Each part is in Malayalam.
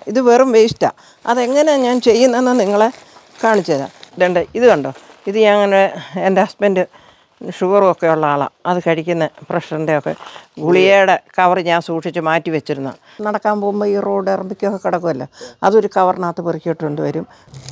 ഇത് വെറും വേസ്റ്റാണ് അതെങ്ങനെയാണ് ഞാൻ ചെയ്യുന്നതെന്ന് നിങ്ങളെ കാണിച്ചു തരാം രണ്ട് ഇത് കണ്ടോ ഇത് ഞാൻ അങ്ങനെ എൻ്റെ ഹസ്ബൻഡ് ഷുഗറും ഒക്കെ ഉള്ള ആളാണ് അത് കഴിക്കുന്ന പ്രഷറിൻ്റെ ഒക്കെ ഗുളികയുടെ കവർ ഞാൻ സൂക്ഷിച്ച് മാറ്റി വെച്ചിരുന്ന നടക്കാൻ പോകുമ്പോൾ ഈ റോഡ് ഇറമ്പിക്കൊക്കെ കിടക്കുമല്ലോ അതൊരു കവറിനകത്ത് പെറുക്കിയിട്ടുണ്ട് വരും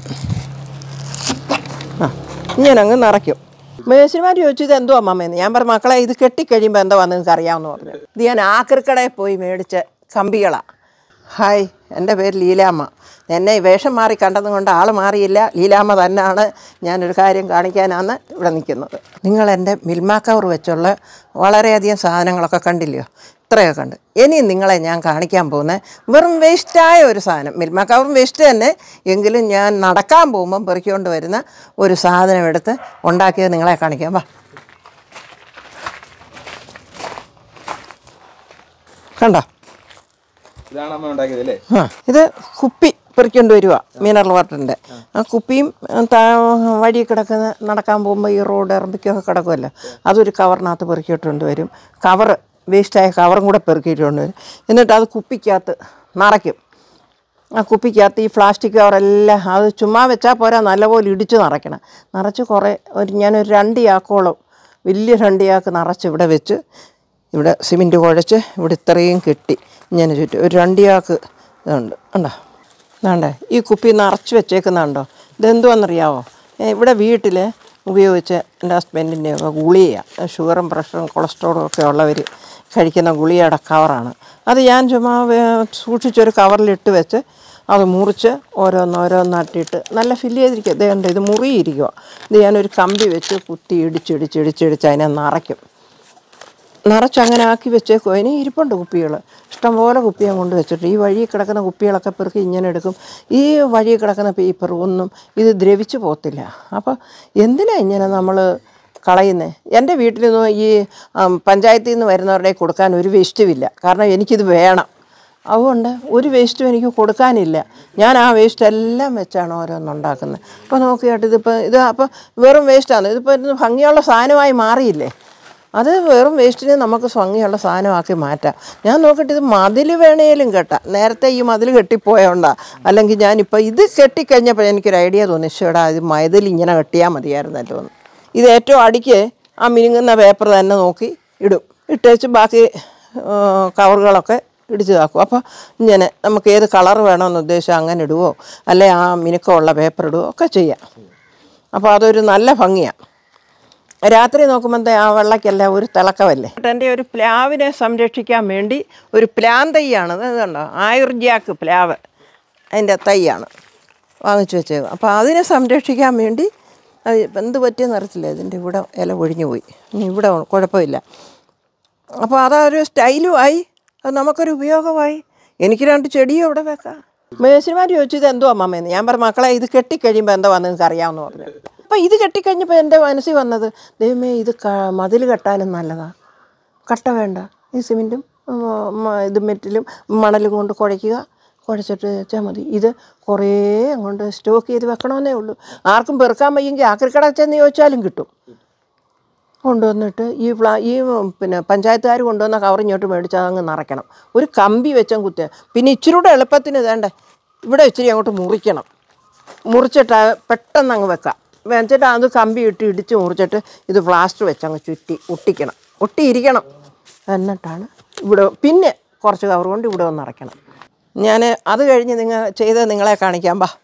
ആ ഇങ്ങനെ അങ്ങ് നിറയ്ക്കും മേശിരിമാർ ചോദിച്ചു ഇത് എന്തോ അമ്മമ്മയെന്ന് ഞാൻ പറഞ്ഞു മക്കളെ ഇത് കെട്ടിക്കഴിയുമ്പോൾ എന്തോ വന്ന് നിങ്ങൾക്ക് അറിയാമെന്ന് പറഞ്ഞു ഇത് ഞാൻ ആക്രിക്കടയിൽ പോയി മേടിച്ച കമ്പികളാണ് ഹായ് എൻ്റെ പേര് ലീലാമ്മ എന്നെ ഈ വേഷം മാറി കണ്ടതും കൊണ്ട് ആൾ മാറിയില്ല ലീലാമ്മ തന്നെയാണ് ഞാനൊരു കാര്യം കാണിക്കാനാണ് ഇവിടെ നിൽക്കുന്നത് നിങ്ങൾ എൻ്റെ മിൽമ കവർ വെച്ചുള്ള വളരെയധികം സാധനങ്ങളൊക്കെ കണ്ടില്ലയോ ഇത്രയൊക്കെ ഉണ്ട് ഇനിയും നിങ്ങളെ ഞാൻ കാണിക്കാൻ പോകുന്നത് വെറും വേസ്റ്റായ ഒരു സാധനം മിൽമ കവറും വേസ്റ്റ് തന്നെ എങ്കിലും ഞാൻ നടക്കാൻ പോകുമ്പം പെറുക്കിക്കൊണ്ട് വരുന്ന ഒരു സാധനം എടുത്ത് ഉണ്ടാക്കിയത് നിങ്ങളെ കാണിക്കാം വാ കണ്ടോ ഇതാണ് അമ്മ ഉണ്ടാക്കിയത് അല്ലേ ആ ഇത് കുപ്പി പെറുക്കൊണ്ട് വരിക മിനറൽ വാട്ടറിൻ്റെ ആ കുപ്പിയും ആ, താ വഴി കിടക്കുന്ന നടക്കാൻ പോകുമ്പോൾ ഈ റോഡ് ഇറമ്പിക്കൊക്കെ കിടക്കുമല്ലോ അതൊരു കവറിനകത്ത് പെറുക്കിയിട്ടുണ്ട് വരും കവറ് വേസ്റ്റായ കവറും കൂടെ പെറുക്കിയിട്ടുണ്ട് വരും എന്നിട്ട് അത് കുപ്പിക്കകത്ത് നിറയ്ക്കും ആ കുപ്പിക്കകത്ത് ഈ പ്ലാസ്റ്റിക് കവറെല്ലാം അത് ചുമ്മാ വെച്ചാൽ പോരാ നല്ലപോലെ ഇടിച്ച് നിറയ്ക്കണം നിറച്ച് കുറേ ഒരു ഞാനൊരു രണ്ട് ചാക്കോളം വലിയ രണ്ട് ചാക്ക് നിറച്ച് ഇവിടെ വെച്ച് ഇവിടെ സിമെൻറ്റ് കുഴച്ച് ഇവിടെ ഇത്രയും കെട്ടി ഇങ്ങനെ ചുറ്റും ഒരു രണ്ട് ചാക്ക് ഇതുണ്ട് ഉണ്ടോ ഇതാണ്ടേ ഈ കുപ്പി നിറച്ച് വെച്ചേക്കുന്നുണ്ടോ ഇതെന്തുവാണെന്നറിയാവോ ഏ, ഇവിടെ വീട്ടിൽ ഉപയോഗിച്ച് എൻ്റെ ഹസ്ബൻഡിൻ്റെ ഒക്കെ ഗുളികയാണ് ഷുഗറും പ്രഷറും കൊളസ്ട്രോളും ഒക്കെ ഉള്ളവർ കഴിക്കുന്ന ഗുളികയുടെ കവറാണ് അത് ഞാൻ ചുമ്മാ വേ- സൂക്ഷിച്ചൊരു കവറിലിട്ട് വെച്ച് അത് മുറിച്ച് ഓരോന്നോരോന്നാട്ടിയിട്ട് നല്ല ഫില്ല് ചെയ്തിരിക്കുക ഇതേണ്ട ഇത് മുറിയിരിക്കുക ഇത് ഞാനൊരു കമ്പി വെച്ച് കുത്തി ഇടിച്ചിടിച്ച് ഇടിച്ചിടിച്ച് അതിനെ നിറയ്ക്കും നിറച്ച് അങ്ങനെ ആക്കി വെച്ചേക്കും അതിന് ഇരിപ്പുണ്ട് കുപ്പികൾ ഇഷ്ടംപോലെ കുപ്പി ഞാൻ കൊണ്ട് വെച്ചിട്ട് ഈ വഴി കിടക്കുന്ന കുപ്പികളൊക്കെ പെറുക്കി ഇങ്ങനെ എടുക്കും ഈ വഴി കിടക്കുന്ന പേപ്പർ ഒന്നും ഇത് ദ്രവിച്ചു പോകത്തില്ല അപ്പോൾ എന്തിനാ ഇങ്ങനെ നമ്മൾ കളയുന്നത് എൻ്റെ വീട്ടിൽ നിന്ന് ഈ ആം, പഞ്ചായത്തിൽ നിന്ന് വരുന്നവരുടെ കൊടുക്കാൻ ഒരു വേസ്റ്റുമില്ല കാരണം എനിക്കിത് വേണം അതുകൊണ്ട് ഒരു വേസ്റ്റും എനിക്ക് കൊടുക്കാനില്ല ഞാൻ ആ വേസ്റ്റ് എല്ലാം വെച്ചാണ് ഓരോന്നുണ്ടാക്കുന്നത് അപ്പോൾ നോക്കിയാട്ട് ഇതിപ്പോൾ ഇത് അപ്പോൾ വെറും വേസ്റ്റാണ് ഇതിപ്പോൾ ഇത് ഭംഗിയുള്ള സാധനമായി മാറിയില്ലേ അത് വെറും വേസ്റ്റിനെ നമുക്ക് ഭംഗിയുള്ള സാധനമാക്കി മാറ്റാം ഞാൻ നോക്കിയിട്ട് ഇത് മതിൽ വേണേലും കെട്ടാം നേരത്തെ ഈ മതിൽ കെട്ടിപ്പോയോണ്ടാ അല്ലെങ്കിൽ ഞാനിപ്പോൾ ഇത് കെട്ടിക്കഴിഞ്ഞപ്പോൾ എനിക്കൊരു ഐഡിയ തോന്നി ചേടാ ഇത് മതിൽ ഇങ്ങനെ കെട്ടിയാൽ മതിയായിരുന്നു തോന്നുന്നു ഇത് ഏറ്റവും അടിക്ക് ആ മിനുങ്ങുന്ന പേപ്പർ തന്നെ നോക്കി ഇടും ഇട്ടേച്ച് ബാക്കി ആ, കവറുകളൊക്കെ ഇടിച്ച് താക്കും അപ്പോൾ ഇങ്ങനെ നമുക്ക് ഏത് കളർ വേണമെന്ന് ഉദ്ദേശിച്ചാൽ അങ്ങനെ ഇടുവോ അല്ലെ ആ മിനുക്കമുള്ള പേപ്പർ ഇടുവോ ഒക്കെ ചെയ്യാം അപ്പോൾ അതൊരു നല്ല ഭംഗിയാണ് രാത്രി നോക്കുമ്പോൾ ആ വെള്ളയ്ക്കല്ല ഒരു തിളക്കമല്ലേ എൻ്റെ ഒരു പ്ലാവിനെ സംരക്ഷിക്കാൻ വേണ്ടി ഒരു പ്ലാൻ തൈയാണ് ഇത് കണ്ടോ ആയുർജാക്ക് പ്ലാവ് അതിൻ്റെ തൈയാണ് വാങ്ങിച്ചു വെച്ചത് അപ്പോൾ അതിനെ സംരക്ഷിക്കാൻ വേണ്ടി അത് ഇപ്പം എന്ത് പറ്റിയെന്ന് അറിയത്തില്ല ഇതിൻ്റെ ഇവിടെ ഇല ഒഴിഞ്ഞു പോയി ഇനി ഇവിടെ കുഴപ്പമില്ല അപ്പോൾ അതൊരു സ്റ്റൈലുമായി അത് നമുക്കൊരു ഉപയോഗമായി എനിക്ക് രണ്ട് ചെടിയും ഇവിടെ വെക്കാം മേശിരിമാർ ചോദിച്ചു ഇത് എന്തോ അമ്മമ്മയെന്ന് ഞാൻ പറഞ്ഞു മക്കളെ ഇത് കെട്ടിക്കഴിയുമ്പോൾ എന്തോ വന്ന് നിങ്ങൾക്ക് അറിയാമെന്ന് പറഞ്ഞു അപ്പോൾ ഇത് കെട്ടിക്കഴിഞ്ഞപ്പോൾ എൻ്റെ മനസ്സിൽ വന്നത് ദൈവമേ ഇത് ക- മതിൽ കെട്ടാനും നല്ലതാണ് കട്ട വേണ്ട ഈ സിമെൻറ്റും ഇത് മെറ്റിലും മണലും കൊണ്ട് കുഴയ്ക്കുക കുഴച്ചിട്ട് വെച്ചാൽ മതി ഇത് കുറേ അങ്ങോട്ട് സ്റ്റോക്ക് ചെയ്ത് വെക്കണമെന്നേ ഉള്ളൂ ആർക്കും പെറുക്കാൻ വയ്യെങ്കിൽ ആക്രിക്കട ചെന്ന് ചോദിച്ചാലും കിട്ടും കൊണ്ടുവന്നിട്ട് ഈ പ്ലാ ഈ പിന്നെ പഞ്ചായത്തുകാർ കൊണ്ടുവന്ന കവർ ഇങ്ങോട്ട് മേടിച്ച് അതങ്ങ് നിറയ്ക്കണം ഒരു കമ്പി വെച്ചും കുത്തുക പിന്നെ ഇച്ചിരി കൂടെ എളുപ്പത്തിന് വേണ്ട ഇവിടെ ഇച്ചിരി അങ്ങോട്ട് മുറിക്കണം മുറിച്ചിട്ട് അത് പെട്ടെന്ന് അങ്ങ് വെക്കാം വെച്ചിട്ട് അത് കമ്പി ഇട്ട് ഇടിച്ച് മുറിച്ചിട്ട് ഇത് പ്ലാസ്റ്റർ വെച്ച് അങ്ങ് ചുറ്റി ഒട്ടിക്കണം ഒട്ടിയിരിക്കണം എന്നിട്ടാണ് ഇവിടെ പിന്നെ കുറച്ച് കവർ കൊണ്ട് ഇവിടെ ഒന്ന് നിറയ്ക്കണം ഞാൻ അത് കഴിഞ്ഞ് നിങ്ങൾ ചെയ്ത് നിങ്ങളെ കാണിക്കാം ബാ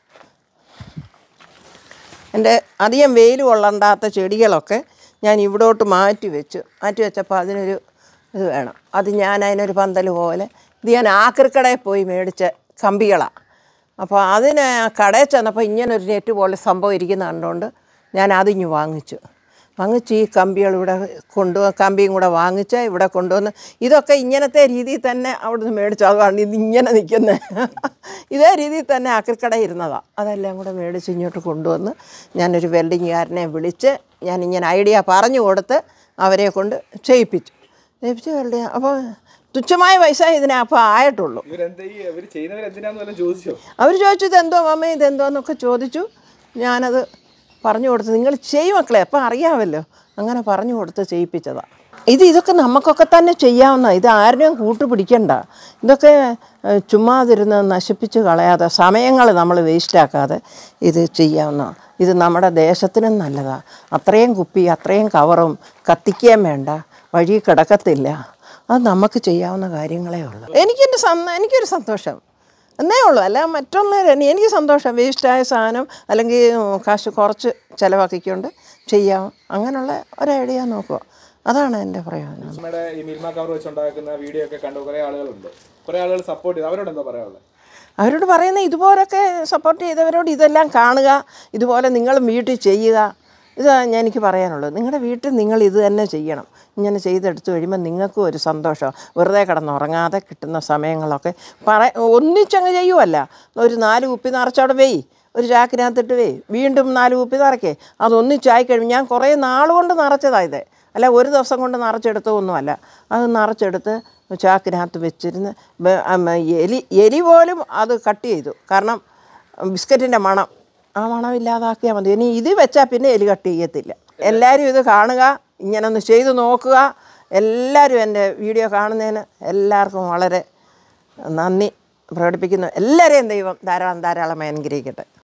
എൻ്റെ അധികം വെയിൽ കൊള്ളണ്ടാത്ത ചെടികളൊക്കെ ഞാൻ ഇവിടോട്ട് മാറ്റി വെച്ചു മാറ്റി വെച്ചപ്പോൾ അതിനൊരു ഇത് വേണം അത് ഞാൻ അതിനൊരു പന്തൽ പോലെ ഇത് ഞാൻ ആക്രിക്കടയിൽ പോയി മേടിച്ച കമ്പികളാണ് അപ്പോൾ അതിന് ആ കടയിൽ ചെന്നപ്പോൾ ഇങ്ങനൊരു നെറ്റ് പോലെ സംഭവം ഇരിക്കുന്ന കണ്ടുകൊണ്ട് ഞാൻ അതിങ്ങ് വാങ്ങിച്ചു വാങ്ങിച്ച് ഈ കമ്പികൾ ഇവിടെ കൊണ്ടു കമ്പിയും കൂടെ വാങ്ങിച്ച് ഇവിടെ കൊണ്ടുവന്ന് ഇതൊക്കെ ഇങ്ങനത്തെ രീതിയിൽ തന്നെ അവിടുന്ന് മേടിച്ചു അതുകൊണ്ട് ഇത് ഇങ്ങനെ നിൽക്കുന്നത് ഇതേ രീതിയിൽ തന്നെ ആക്രിക്കട ഇരുന്നതാണ് അതെല്ലാം കൂടെ മേടിച്ച് ഇങ്ങോട്ട് കൊണ്ടുവന്ന് ഞാനൊരു വെൽഡിങ്ങുകാരനെ വിളിച്ച് ഞാൻ ഇങ്ങനെ ഐഡിയ പറഞ്ഞു കൊടുത്ത് അവരെ കൊണ്ട് ചെയ്യിപ്പിച്ചു ചെയ്യിപ്പിച്ച് വെൽഡിങ് അപ്പോൾ തുച്ഛമായ പൈസ ഇതിനെ അപ്പോൾ ആയിട്ടുള്ളൂ ഇവരെന്താ ഈ ഇവർ ചെയ്യുന്നവർ എന്തിനാന്ന് വല്ലതും ചോദിച്ചോ അവർ ചോദിച്ചു ഇതെന്തോ അമ്മ ഇതെന്തോന്നൊക്കെ ചോദിച്ചു ഞാനത് പറഞ്ഞു കൊടുത്ത് നിങ്ങൾ ചെയ്യും മക്കളെ അപ്പം അറിയാമല്ലോ അങ്ങനെ പറഞ്ഞു കൊടുത്ത് ചെയ്യിപ്പിച്ചതാണ് ഇത് ഇതൊക്കെ നമുക്കൊക്കെ തന്നെ ചെയ്യാവുന്ന ഇത് ആരുടെയും കൂട്ടുപിടിക്കണ്ട ഇതൊക്കെ ഏഹ്, ചുമ്മാതിരുന്ന് നശിപ്പിച്ച് കളയാതെ സമയങ്ങൾ നമ്മൾ വേസ്റ്റാക്കാതെ ഇത് ചെയ്യാവുന്ന ഇത് നമ്മുടെ ദേശത്തിനും നല്ലതാണ് അത്രയും കുപ്പി അത്രയും കവറും കത്തിക്കുകയും വേണ്ട വഴി കിടക്കത്തില്ല അത് നമുക്ക് ചെയ്യാവുന്ന കാര്യങ്ങളേ ഉള്ളൂ എനിക്കെൻ്റെ സന്തോ എനിക്കൊരു സന്തോഷം എന്നേ ഉള്ളൂ അല്ല മറ്റുള്ളവർ എനിക്ക് സന്തോഷം വേസ്റ്റായ സാധനം അല്ലെങ്കിൽ കാശ് കുറച്ച് ചിലവാക്കിക്കൊണ്ട് ചെയ്യാം അങ്ങനെയുള്ള ഒരു ഐഡിയ നോക്കുക അതാണ് എൻ്റെ പ്രയോജനം നമ്മുടെ ഈ മിൽമ കവർ വെച്ചുണ്ടാക്കുന്ന വീഡിയോ ഒക്കെ കണ്ട് കുറെ ആളുകളുണ്ട് കുറെ ആളുകൾ സപ്പോർട്ട് ചെയ്ത് അവരോട് എന്താ പറയാനുള്ളത് അവരോട് പറയുന്ന ഇതുപോലൊക്കെ സപ്പോർട്ട് ചെയ്തവരോട് ഇതെല്ലാം കാണുക ഇതുപോലെ നിങ്ങൾ വീട്ടിൽ ചെയ്യുക ഇത് ഞാൻ എനിക്ക് പറയാനുള്ളത് നിങ്ങളുടെ വീട്ടിൽ നിങ്ങൾ ഇത് തന്നെ ചെയ്യണം ഇങ്ങനെ ചെയ്തെടുത്ത് കഴിയുമ്പോൾ നിങ്ങൾക്കും ഒരു സന്തോഷം വെറുതെ കിടന്നുറങ്ങാതെ കിട്ടുന്ന സമയങ്ങളൊക്കെ പറ ഒന്നിച്ചങ്ങ് ചെയ്യുമല്ല ഒരു നാല് കുപ്പി നിറച്ചവിടെ വെയ് ഒരു ചാക്കിനകത്തിട്ട് വെയ് വീണ്ടും നാല് കുപ്പി നിറയ്ക്കേ അതൊന്നിച്ചായി കഴിയുമ്പോൾ ഞാൻ കുറേ നാൾ കൊണ്ട് നിറച്ചതാണ് ഇത് അല്ല ഒരു ദിവസം കൊണ്ട് നിറച്ചെടുത്തതൊന്നുമല്ല അത് നിറച്ചെടുത്ത് ചാക്കിനകത്ത് വെച്ചിരുന്ന് ബ- അം, എലി എലി പോലും അത് കട്ട് ചെയ്തു കാരണം ബിസ്ക്കറ്റിൻ്റെ മണം ആ മണം ഇല്ലാതാക്കിയാൽ മതി ഇനി ഇത് വെച്ചാൽ പിന്നെ എലി കട്ട് ചെയ്യത്തില്ല എല്ലാവരും ഇത് കാണുക ഇങ്ങനെ ഒന്ന് ചെയ്ത് നോക്കുക എല്ലാവരും എൻ്റെ വീഡിയോ കാണുന്നതിന് എല്ലാവർക്കും വളരെ നന്ദി പ്രകടിപ്പിക്കുന്നു എല്ലാവരെയും ദൈവം ധാരാളം ധാരാളം അനുഗ്രഹിക്കട്ടെ